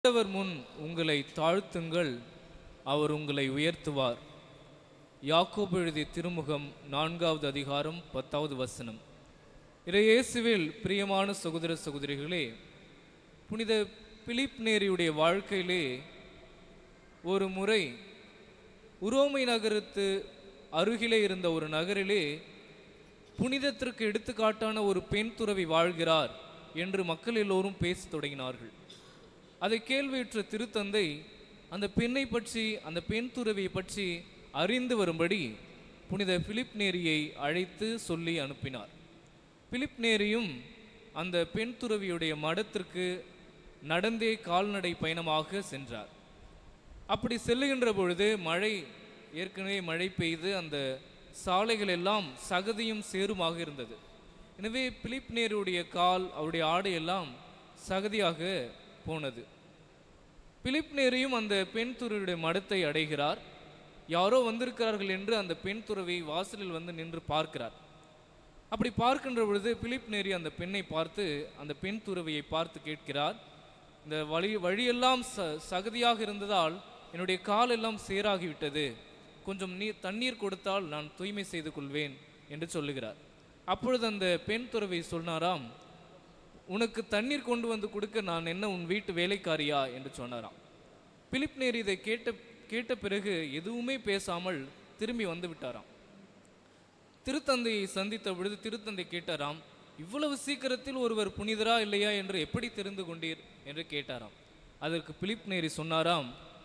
ஆண்டவர் முன் உங்களை தாழ்த்துங்கள் அவர் உங்களை உயர்த்துவார் யாக்கோபு எழுதிய திருமுகம் நான்காவது அதிகாரம் பத்தாவது வசனம் இறை இயேசுவில் பிரியமான சகோதர சகோதரிகளே புனித பிலிப் நேரியுடைய வாழ்க்கையிலே ஒரு முறை உரோமை நகரத்து அருகிலே இருந்த ஒரு நகரிலே புனிதத்திற்கு எடுத்துக்காட்டான ஒரு பெண் துறவி வாழ்கிறார் என்று மக்கள் எல்லோரும் பேசத் தொடங்கினார்கள் அதை கேள்வியுற்ற திருத்தந்தை அந்த பெண்ணை பற்றி அந்த பெண் துறவியை பற்றி அறிந்து வரும்படி புனித பிலிப் நேரியை அழைத்து சொல்லி அனுப்பினார் பிலிப் நேரியும் அந்த பெண் துறவியுடைய மடத்திற்கு நடந்தே கால்நடை பயணமாக சென்றார் அப்படி செல்லுகின்ற பொழுது மழை ஏற்கனவே மழை பெய்து அந்த சாலைகள் எல்லாம் சகதியும் சேருமாக இருந்தது எனவே பிலிப் நேருடைய கால் அவருடைய ஆடை எல்லாம் சகதியாக போனது பிலிப் நேரியும் அந்த பெண் துறவியுடைய மடத்தை அடைகிறார் யாரோ வந்திருக்கிறார்கள் என்று அந்த பெண் துறவி வாசலில் வந்து நின்று பார்க்கிறார் அப்படி பார்க்கின்ற பொழுது பிலிப் நேரி அந்த பெண்ணை பார்த்து அந்த பெண் துறவியை பார்த்து கேட்கிறார் இந்த வழி வழியெல்லாம் ச சகதியாக இருந்ததால் என்னுடைய கால் எல்லாம் சேராகிவிட்டது கொஞ்சம் நீர் தண்ணீர் கொடுத்தால் நான் தூய்மை செய்து கொள்வேன் என்று சொல்லுகிறார் அப்பொழுது அந்த பெண் துறவி சொன்னாராம் உனக்கு தண்ணீர் கொண்டு வந்து கொடுக்க நான் என்ன உன் வீட்டு வேலைக்காரியா என்று சொன்னாராம் பிலிப் நேர் இதை கேட்ட கேட்ட பிறகு எதுவுமே பேசாமல் திரும்பி வந்து விட்டாராம் திருத்தந்தையை சந்தித்த பொழுது திருத்தந்தை கேட்டாராம் இவ்வளவு சீக்கிரத்தில் ஒருவர் புனிதரா இல்லையா என்று எப்படி தெரிந்து கொண்டீர் என்று கேட்டாராம் அதற்கு பிலிப் நேரி சொன்னாராம்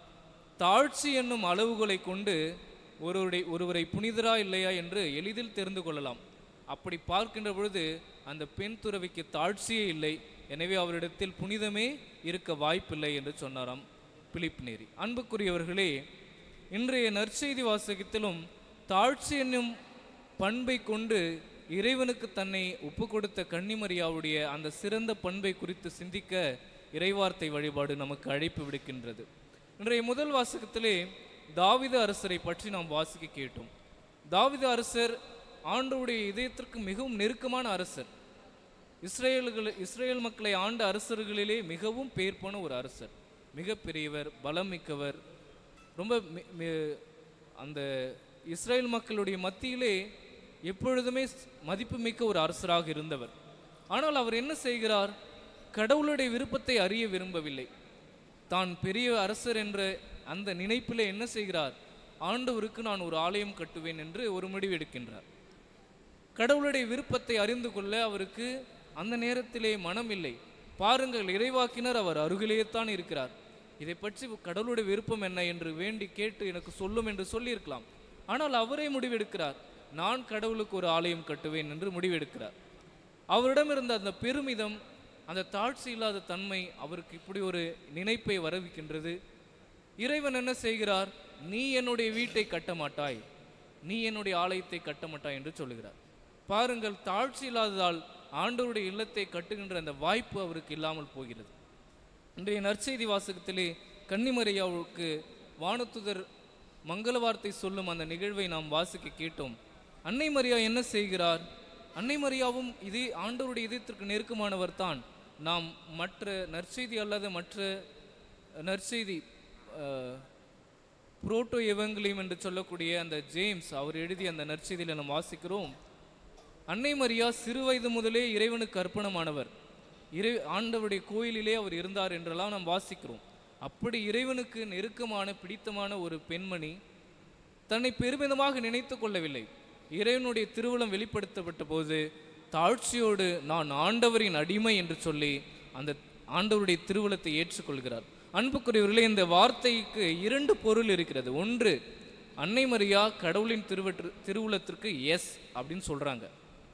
தாழ்ச்சி என்னும் அளவுகளை கொண்டு ஒருவருடைய ஒருவரை புனிதரா இல்லையா என்று எளிதில் தெரிந்து கொள்ளலாம் அப்படி பார்க்கின்ற பொழுது அந்த பெண் துறவிக்கு தாழ்ச்சியே இல்லை எனவே அவரிடத்தில் புனிதமே இருக்க வாய்ப்பில்லை என்று சொன்னாராம் பிலிப் நேரி அன்புக்குரியவர்களே இன்றைய நற்செய்தி வாசகத்திலும் தாழ்ச்சி என்னும் பண்பை கொண்டு இறைவனுக்கு தன்னை ஒப்பு கொடுத்த கன்னிமரியாவுடைய அந்த சிறந்த பண்பை குறித்து சிந்திக்க இறைவார்த்தை வழிபாடு நமக்கு அழைப்பு விடுக்கின்றது இன்றைய முதல் வாசகத்திலே தாவித அரசரை பற்றி நாம் வாசிக்க கேட்டோம் தாவித அரசர் ஆண்டவருடைய இதயத்திற்கு மிகவும் நெருக்கமான அரசர் இஸ்ரேல்கள் இஸ்ரேல் மக்களை ஆண்ட அரசர்களிலே மிகவும் பேர் போன ஒரு அரசர் மிக பெரியவர் பலம் மிக்கவர் ரொம்ப மி- மி- அந்த இஸ்ரேல் மக்களுடைய மத்தியிலே எப்பொழுதுமே மதிப்புமிக்க ஒரு அரசராக இருந்தவர் ஆனால் அவர் என்ன செய்கிறார் கடவுளுடைய விருப்பத்தை அறிய விரும்பவில்லை தான் பெரிய அரசர் என்ற அந்த நினைப்பிலே என்ன செய்கிறார் ஆண்டவருக்கு நான் ஒரு ஆலயம் கட்டுவேன் என்று ஒரு முடிவு எடுக்கின்றார் கடவுளுடைய விருப்பத்தை அறிந்து கொள்ள அவருக்கு அந்த நேரத்திலே மனம் இல்லை பாருங்கள் இறைவாக்கினர் அவர் அருகிலேயே தான் இருக்கிறார் இதை பற்றி கடவுளுடைய விருப்பம் என்ன என்று வேண்டி கேட்டு எனக்கு சொல்லும் என்று சொல்லியிருக்கலாம் ஆனால் அவரே முடிவெடுக்கிறார் நான் கடவுளுக்கு ஒரு ஆலயம் கட்டுவேன் என்று முடிவெடுக்கிறார் அவரிடம் இருந்த அந்த பெருமிதம் அந்த தாழ்ச்சி இல்லாத தன்மை அவருக்கு இப்படி ஒரு நினைப்பை வரவிக்கின்றது இறைவன் என்ன செய்கிறார் நீ என்னுடைய வீட்டை கட்ட மாட்டாய் நீ என்னுடைய ஆலயத்தை கட்ட மாட்டாய் என்று சொல்லுகிறார் பாருங்கள் தாழ்ச்சி இல்லாததால் ஆண்டவருடைய இல்லத்தை கட்டுகின்ற அந்த வாய்ப்பு அவருக்கு இல்லாமல் போகிறது இன்றைய நற்செய்தி வாசகத்திலே கன்னிமரியாவுக்கு வானத்துதர் மங்கள வார்த்தை சொல்லும் அந்த நிகழ்வை நாம் வாசிக்க கேட்டோம் அன்னை மரியா என்ன செய்கிறார் அன்னை மரியாவும் இதே ஆண்டவருடைய இதயத்திற்கு நெருக்கமானவர் தான் நாம் மற்ற நற்செய்தி அல்லாத மற்ற நற்செய்தி அஹ், புரோட்டோ எவங்கலியம் என்று சொல்லக்கூடிய அந்த ஜேம்ஸ் அவர் எழுதிய அந்த நற்செய்தியில் நாம் வாசிக்கிறோம் அன்னை மரியா சிறு வயது முதலே இறைவனுக்கு அர்ப்பணமானவர் இறை ஆண்டவருடைய கோயிலிலே அவர் இருந்தார் என்றெல்லாம் நாம் வாசிக்கிறோம் அப்படி இறைவனுக்கு நெருக்கமான பிடித்தமான ஒரு பெண்மணி தன்னை பெருமிதமாக நினைத்து கொள்ளவில்லை இறைவனுடைய திருவுளம் வெளிப்படுத்தப்பட்ட போது தாழ்ச்சியோடு நான் ஆண்டவரின் அடிமை என்று சொல்லி அந்த ஆண்டவருடைய திருவுளத்தை ஏற்றுக்கொள்கிறார் அன்புக்குரியவர்களே இந்த வார்த்தைக்கு இரண்டு பொருள் இருக்கிறது ஒன்று அன்னை மரியா கடவுளின் திருவற்று திருவுளத்திற்கு எஸ் அப்படின்னு சொல்றாங்க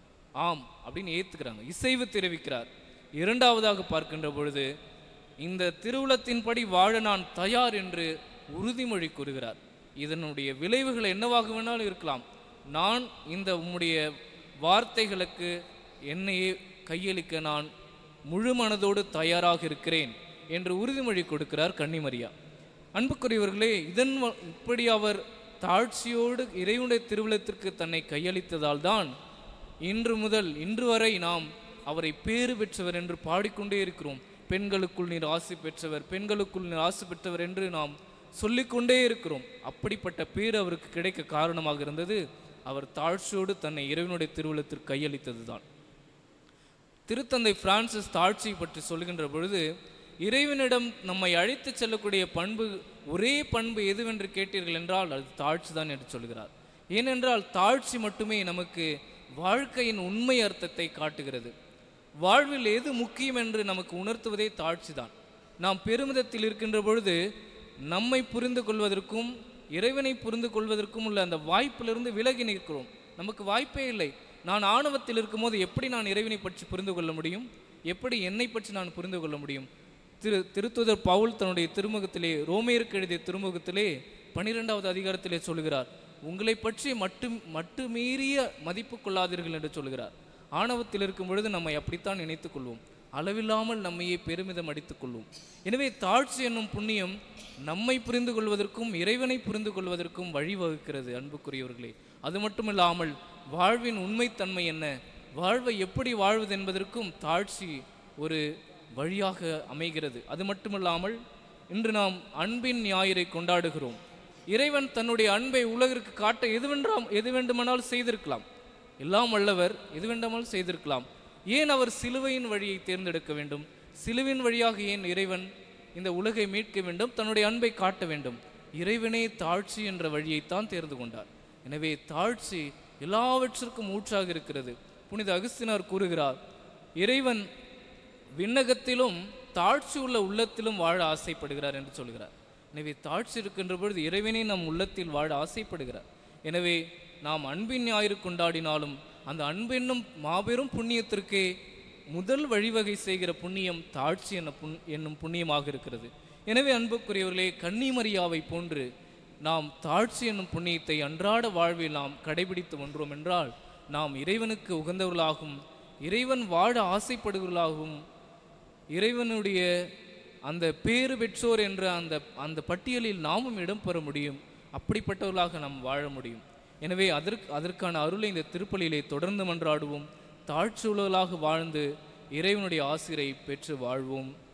ஆம் அப்படின்னு ஏத்துக்கிறாங்க இசைவு தெரிவிக்கிறார் இரண்டாவதாக பார்க்கின்ற பொழுது இந்த திருவுளத்தின்படி வாழ நான் தயார் என்று உறுதிமொழி கூறுகிறார் இதனுடைய விளைவுகள் என்னவாக வேணாலும் இருக்கலாம் நான் இந்த உம்முடைய வார்த்தைகளுக்கு என்னையே கையளிக்க நான் முழு மனதோடு தயாராக இருக்கிறேன் என்று உறுதிமொழி கொடுக்கிறார் கன்னிமரியா அன்புக்குரியவர்களே இதன் வ- இப்படி அவர் தாழ்ச்சியோடு இறைவனுடைய திருவிழத்திற்கு தன்னை கையளித்ததால் தான் இன்று முதல் இன்று வரை நாம் அவரை பேறு பெற்றவர் என்று பாடிக்கொண்டே இருக்கிறோம் பெண்களுக்குள் நீர் ஆசி பெற்றவர் பெண்களுக்குள் நீர் ஆசி பெற்றவர் என்று நாம் சொல்லிக்கொண்டே இருக்கிறோம் அப்படிப்பட்ட பேர் அவருக்கு கிடைக்க காரணமாக இருந்தது அவர் தாழ்ச்சியோடு தன்னை இறைவனுடைய திருவுளத்திற்கு கையளித்ததுதான் திருத்தந்தை பிரான்சிஸ் தாழ்ச்சியை பற்றி சொல்கின்ற பொழுது இறைவனிடம் நம்மை அழைத்துச் செல்லக்கூடிய பண்பு ஒரே பண்பு எதுவென்று கேட்டீர்கள் என்றால் அது தாழ்ச்சி தான் என்று சொல்கிறார் ஏனென்றால் தாழ்ச்சி மட்டுமே நமக்கு வாழ்க்கையின் உண்மை அர்த்தத்தை காட்டுகிறது வாழ்வில் எது முக்கியம் என்று நமக்கு உணர்த்துவதே தாழ்ச்சி தான் நாம் பெருமிதத்தில் இருக்கின்ற பொழுது நம்மை புரிந்து கொள்வதற்கும் இறைவனை புரிந்து கொள்வதற்கும் உள்ள அந்த வாய்ப்பிலிருந்து விலகி நிற்கிறோம் நமக்கு வாய்ப்பே இல்லை நான் ஆணவத்தில் இருக்கும்போது எப்படி நான் இறைவனை பற்றி புரிந்து கொள்ள முடியும் எப்படி என்னை பற்றி நான் புரிந்து கொள்ள முடியும் திரு திருத்துதர் பவுல் தன்னுடைய திருமுகத்திலே ரோமேருக்கு எழுதிய திருமுகத்திலே பனிரெண்டாவது அதிகாரத்திலே சொல்கிறார் உங்களை பற்றி மட்டும் மட்டுமீறிய மதிப்பு கொள்ளாதீர்கள் என்று சொல்கிறார் ஆணவத்தில் இருக்கும் பொழுது நம்மை அப்படித்தான் நினைத்துக் கொள்வோம் அளவில்லாமல் நம்மையே பெருமிதம் அடித்துக் கொள்வோம் எனவே தாழ்ச்சி என்னும் புண்ணியம் நம்மை புரிந்து கொள்வதற்கும் இறைவனை புரிந்து கொள்வதற்கும் வழிவகுக்கிறது அன்புக்குரியவர்களே அது மட்டுமில்லாமல் வாழ்வின் உண்மைத்தன்மை என்ன வாழ்வை எப்படி வாழ்வது என்பதற்கும் தாழ்ச்சி ஒரு வழியாக அமைகிறது அது மட்டுமல்லாமல் இன்று நாம் அன்பின் ஞாயிறை கொண்டாடுகிறோம் இறைவன் தன்னுடைய அன்பை உலகிற்கு காட்ட எது வேண்டாம் எது வேண்டுமானால் செய்திருக்கலாம் எல்லாம் வல்லவர் எது வேண்டுமானால் செய்திருக்கலாம் ஏன் அவர் சிலுவையின் வழியை தேர்ந்தெடுக்க வேண்டும் சிலுவின் வழியாக ஏன் இறைவன் இந்த உலகை மீட்க வேண்டும் தன்னுடைய அன்பை காட்ட வேண்டும் இறைவனே தாழ்ச்சி என்ற வழியைத்தான் தேர்ந்து கொண்டார் எனவே தாழ்ச்சி எல்லாவற்றிற்கும் ஊற்றாக இருக்கிறது புனித அகஸ்தினார் கூறுகிறார் இறைவன் விண்ணகத்திலும் தாழ்ச்சி உள்ள உள்ளத்திலும் வாழ ஆசைப்படுகிறார் என்று சொல்கிறார் எனவே தாழ்ச்சி இருக்கின்ற பொழுது இறைவனே நம் உள்ளத்தில் வாழ ஆசைப்படுகிறார் எனவே நாம் அன்பின் ஞாயிறு கொண்டாடினாலும் அந்த அன்பென்னும் மாபெரும் புண்ணியத்திற்கே முதல் வழிவகை செய்கிற புண்ணியம் தாழ்ச்சி என புண் என்னும் புண்ணியமாக இருக்கிறது எனவே அன்புக்குரியவர்களே கன்னிமரியாவை போன்று நாம் தாழ்ச்சி என்னும் புண்ணியத்தை அன்றாட வாழ்வில் நாம் கடைபிடித்து வந்தோம் என்றால் நாம் இறைவனுக்கு உகந்தவர்களாகவும் இறைவன் வாழ ஆசைப்படுவர்களாகவும் இறைவனுடைய அந்த பேறு பெற்றோர் என்ற அந்த அந்த பட்டியலில் நாமும் இடம்பெற முடியும் அப்படிப்பட்டவர்களாக நாம் வாழ முடியும் எனவே அதற்கு அதற்கான அருளை இந்த திருப்பலியிலே தொடர்ந்து மன்றாடுவோம் தாழ்ச்சியுள்ளவர்களாக வாழ்ந்து இறைவனுடைய ஆசிரை பெற்று வாழ்வோம்